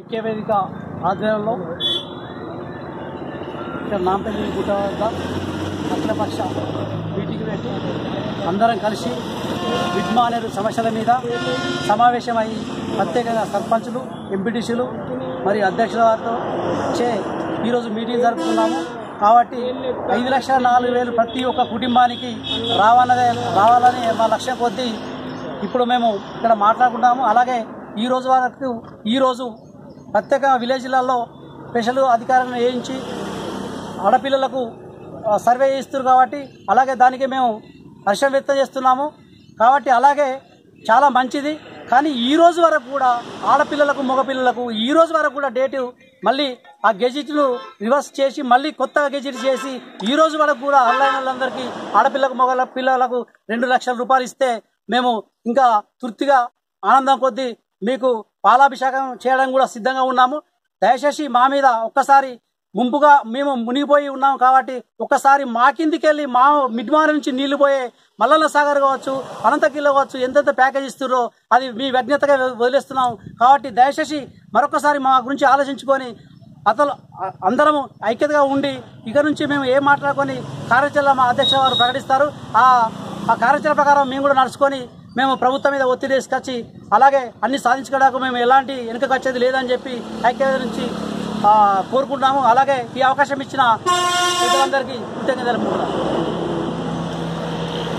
ఐక్యవేదిక ఆధ్వర్యంలో ఇక్కడ నాంపల్లి గుట్ట వద్ద అఖిలపక్ష మీటింగ్ పెట్టి అందరం కలిసి విద్మానేరు సమస్యల మీద సమావేశమై ప్రత్యేకంగా సర్పంచులు ఎంపీటీసీలు మరియు అధ్యక్షుల వారితో చే ఈరోజు మీటింగ్ జరుపుకున్నాము కాబట్టి ఐదు లక్షల నాలుగు వేలు ప్రతి ఒక్క కుటుంబానికి రావాలనే రావాలని మా లక్ష్యం కొద్దీ ఇప్పుడు మేము ఇక్కడ మాట్లాడుకుంటాము అలాగే ఈ రోజు వరకు ఈరోజు ప్రత్యేక విలేజ్లలో స్పెషల్ అధికారులను వేయించి ఆడపిల్లలకు ఆ, సర్వే చేస్తున్నారు కాబట్టి అలాగే దానికి మేము హర్షం వ్యక్తం చేస్తున్నాము కాబట్టి అలాగే చాలా మంచిది కానీ ఈ రోజు వరకు కూడా ఆడపిల్లలకు మగపిల్లలకు ఈ రోజు వరకు కూడా డేటు మళ్ళీ ఆ గెజిట్ను రివర్స్ చేసి మళ్ళీ కొత్తగా గెజిట్ చేసి ఈ రోజు వరకు కూడా ఆన్లైన్ వాళ్ళందరికీ ఆడపిల్లకు మగ పిల్లలకు రెండు లక్షల రూపాయలు ఇస్తే మేము ఇంకా తృప్తిగా ఆనందం కొద్దీ మీకు పాలాభిషేకం చేయడం కూడా సిద్ధంగా ఉన్నాము దయచేసి మా మీద ఒక్కసారి ముంపుగా మేము మునిగిపోయి ఉన్నాం కాబట్టి ఒక్కసారి మా కిందికి వెళ్ళి మా మిడ్మాన నుంచి నీళ్లు పోయే మల్లన్న సాగర్ కావచ్చు అనంతగిరి కావచ్చు ఎంతెంత ప్యాకేజ్ ఇస్తున్నారో అది మీ విజ్ఞతగా వదిలేస్తున్నాం కాబట్టి దయచేసి మరొకసారి మా గురించి ఆలోచించుకొని అతను అందరము ఐక్యతగా ఉండి ఇక నుంచి మేము ఏం మాట్లాడుకొని కార్యాచరణ మా అధ్యక్ష వారు ప్రకటిస్తారు ఆ ఆ కార్యాచరణ ప్రకారం మేము కూడా నడుచుకొని మేము ప్రభుత్వం మీద ఒత్తిడి తీసుకొచ్చి అలాగే అన్ని సాధించుకోవడానికి మేము ఎలాంటి వెనుకకు వచ్చేది లేదని చెప్పి ఐక్యత నుంచి ఆ, కోరుకుంటున్నాము అలాగే ఈ అవకాశం ఇచ్చిన ప్రజలందరికీ కృతజ్ఞతలు తెలుపుకుంటున్నాము